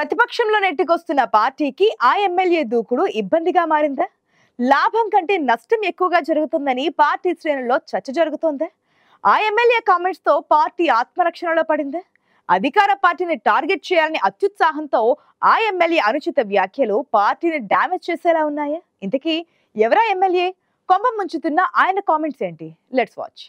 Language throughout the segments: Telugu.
ప్రతిపక్షంలో నెట్టుకొస్తున్న పార్టీకి ఆ ఎమ్మెల్యే దూకుడు ఇబ్బందిగా మారిందా లాభం కంటే నష్టం ఎక్కువగా జరుగుతుందని పార్టీ శ్రేణుల్లో చర్చ జరుగుతోందా ఆ ఎమ్మెల్యే కామెంట్స్ తో పార్టీ ఆత్మరక్షణలో పడిందా అధికార పార్టీని టార్గెట్ చేయాలని అత్యుత్సాహంతో ఆ ఎమ్మెల్యే అనుచిత వ్యాఖ్యలు పార్టీని డ్యామేజ్ చేసేలా ఉన్నాయా ఇంతకీ ఎవరా ఎమ్మెల్యే కొంప ముంచుతున్న ఆయన కామెంట్స్ ఏంటి లెట్స్ వాచ్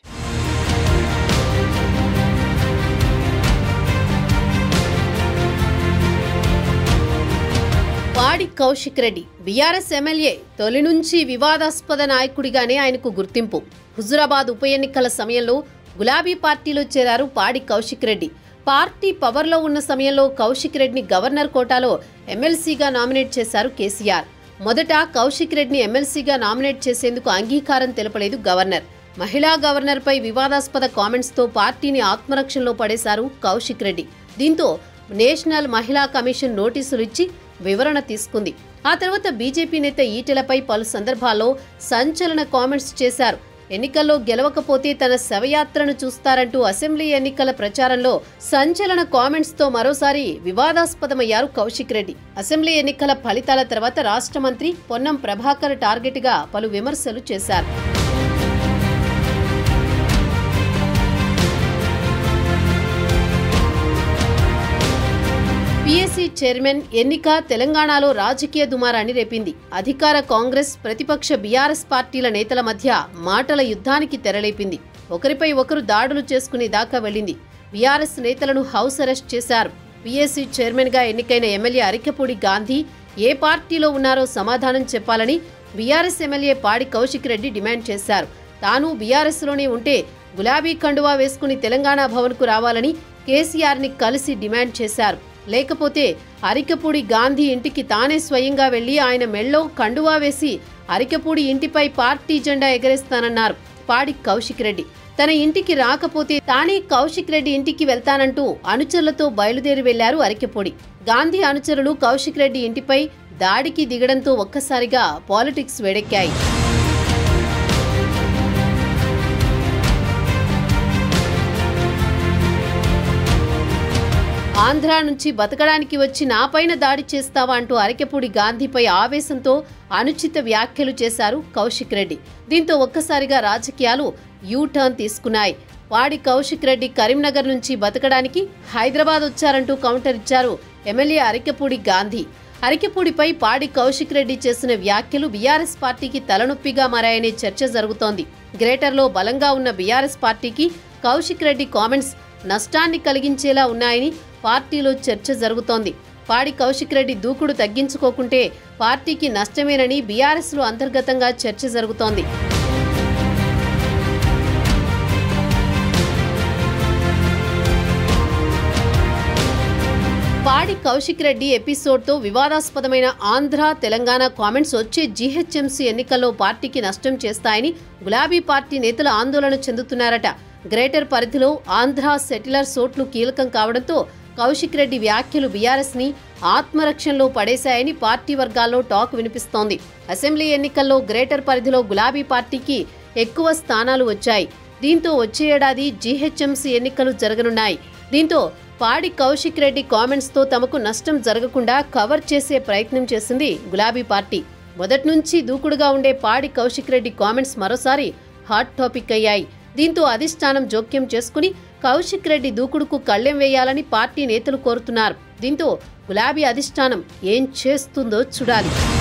పాడి కౌశిక్ రెడ్డి బీఆర్ఎస్ ఎమ్మెల్యే తొలి నుంచి వివాదాస్పద నాయకుడిగానే ఆయనకు గుర్తింపు హుజురాబాద్ ఉప ఎన్నికల సమయంలో గులాబీ పార్టీలో చేరారు పాడి కౌశిక్ రెడ్డి పార్టీ పవర్లో ఉన్న సమయంలో కౌశిక్ రెడ్డిని గవర్నర్ కోటాలో ఎమ్మెల్సీగా నామినేట్ చేశారు కేసీఆర్ మొదట కౌశిక్ రెడ్డిని ఎమ్మెల్సీగా నామినేట్ చేసేందుకు అంగీకారం తెలపలేదు గవర్నర్ మహిళా గవర్నర్పై వివాదాస్పద కామెంట్స్తో పార్టీని ఆత్మరక్షణలో పడేశారు కౌశిక్ రెడ్డి దీంతో నేషనల్ మహిళా కమిషన్ నోటీసులు ఇచ్చి వివరణ తీసుకుంది ఆ తర్వాత బీజేపీ నేత ఈటెలపై పలు సందర్భాల్లో సంచలన కామెంట్స్ చేశారు ఎన్నికల్లో గెలవకపోతే తన శవయాత్రను చూస్తారంటూ అసెంబ్లీ ఎన్నికల ప్రచారంలో సంచలన కామెంట్స్ తో మరోసారి వివాదాస్పదమయ్యారు కౌశిక్ రెడ్డి అసెంబ్లీ ఎన్నికల ఫలితాల తర్వాత రాష్ట్ర మంత్రి పొన్నం ప్రభాకర్ టార్గెట్ గా పలు విమర్శలు చేశారు పీఎస్సీ చైర్మన్ ఎన్నిక తెలంగాణలో రాజకీయ దుమారాన్ని రేపింది అధికార కాంగ్రెస్ ప్రతిపక్ష బీఆర్ఎస్ పార్టీల నేతల మధ్య మాటల యుద్ధానికి తెరలేపింది ఒకరిపై ఒకరు దాడులు చేసుకునే దాకా వెళ్ళింది బీఆర్ఎస్ నేతలను హౌస్ అరెస్ట్ చేశారు పీఎస్సీ చైర్మన్ గా ఎన్నికైన ఎమ్మెల్యే అరికపూడి గాంధీ ఏ పార్టీలో ఉన్నారో సమాధానం చెప్పాలని బీఆర్ఎస్ ఎమ్మెల్యే పాడి కౌశిక్ రెడ్డి డిమాండ్ చేశారు తాను బీఆర్ఎస్ లోనే ఉంటే గులాబీ కండువా వేసుకుని తెలంగాణ భవన్కు రావాలని కేసీఆర్ ని కలిసి డిమాండ్ చేశారు లేకపోతే అరికపూడి గాంధీ ఇంటికి తానే స్వయంగా వెళ్లి ఆయన మెళ్ళో కండువా వేసి అరికపూడి ఇంటిపై పార్టీ జెండా ఎగరేస్తానన్నారు పాడి కౌశిక్ రెడ్డి తన ఇంటికి రాకపోతే తానే కౌశిక్ రెడ్డి ఇంటికి వెళ్తానంటూ అనుచరులతో బయలుదేరి వెళ్లారు అరికెపూడి గాంధీ అనుచరులు కౌశిక్ రెడ్డి ఇంటిపై దాడికి దిగడంతో ఒక్కసారిగా పాలిటిక్స్ వేడెక్కాయి ఆంధ్ర నుంచి బతకడానికి వచ్చి నాపైన దాడి చేస్తావా అంటూ అరకెపూడి గాంధీపై ఆవేశంతో అనుచిత వ్యాఖ్యలు చేశారు కౌశిక్ రెడ్డి దీంతో ఒక్కసారిగా రాజకీయాలు యూ టర్న్ తీసుకున్నాయి వాడి కౌశిక్ రెడ్డి కరీంనగర్ నుంచి బతకడానికి హైదరాబాద్ వచ్చారంటూ కౌంటర్ ఇచ్చారు ఎమ్మెల్యే అరికెపూడి గాంధీ అరికెపూడిపై పాడి కౌశిక్ రెడ్డి చేసిన వ్యాఖ్యలు బీఆర్ఎస్ పార్టీకి తలనొప్పిగా మారాయనే చర్చ జరుగుతోంది గ్రేటర్లో బలంగా ఉన్న బీఆర్ఎస్ పార్టీకి కౌశిక్ రెడ్డి కామెంట్స్ నష్టాన్ని కలిగించేలా ఉన్నాయని పార్టీలో చర్చ జరుగుతోంది పాడి కౌశిక్ రెడ్డి దూకుడు తగ్గించుకోకుంటే పార్టీకి నష్టమేనని బీఆర్ఎస్లో అంతర్గతంగా చర్చ జరుగుతోంది పాడి కౌశిక్ రెడ్డి ఎపిసోడ్తో వివాదాస్పదమైన ఆంధ్ర తెలంగాణ కామెంట్స్ వచ్చే జీహెచ్ఎంసీ ఎన్నికల్లో పార్టీకి నష్టం చేస్తాయని గులాబీ పార్టీ నేతలు ఆందోళన చెందుతున్నారట గ్రేటర్ పరిధిలో ఆంధ్ర సెటిలర్స్ ఓట్లు కీలకం కావడంతో కౌశిక్ రెడ్డి వ్యాఖ్యలు బీఆర్ఎస్ ని ఆత్మరక్షణలో పడేశాయని పార్టీ వర్గాల్లో టాక్ వినిపిస్తోంది అసెంబ్లీ ఎన్నికల్లో గ్రేటర్ పరిధిలో గులాబీ పార్టీకి ఎక్కువ స్థానాలు వచ్చాయి దీంతో వచ్చే ఏడాది జీహెచ్ఎంసీ ఎన్నికలు జరగనున్నాయి దీంతో పాడి కౌశిక్ రెడ్డి కామెంట్స్ తో తమకు నష్టం జరగకుండా కవర్ చేసే ప్రయత్నం చేసింది గులాబీ పార్టీ మొదటి నుంచి దూకుడుగా ఉండే పాడి కౌశిక్ రెడ్డి కామెంట్స్ మరోసారి హాట్ టాపిక్ అయ్యాయి దీంతో అధిష్టానం జోక్యం చేసుకుని కౌశిక్ రెడ్డి దూకుడుకు కళ్ళెం వేయాలని పార్టీ నేతలు కోరుతున్నారు దీంతో గులాబీ అధిష్టానం ఏం చేస్తుందో చూడాలి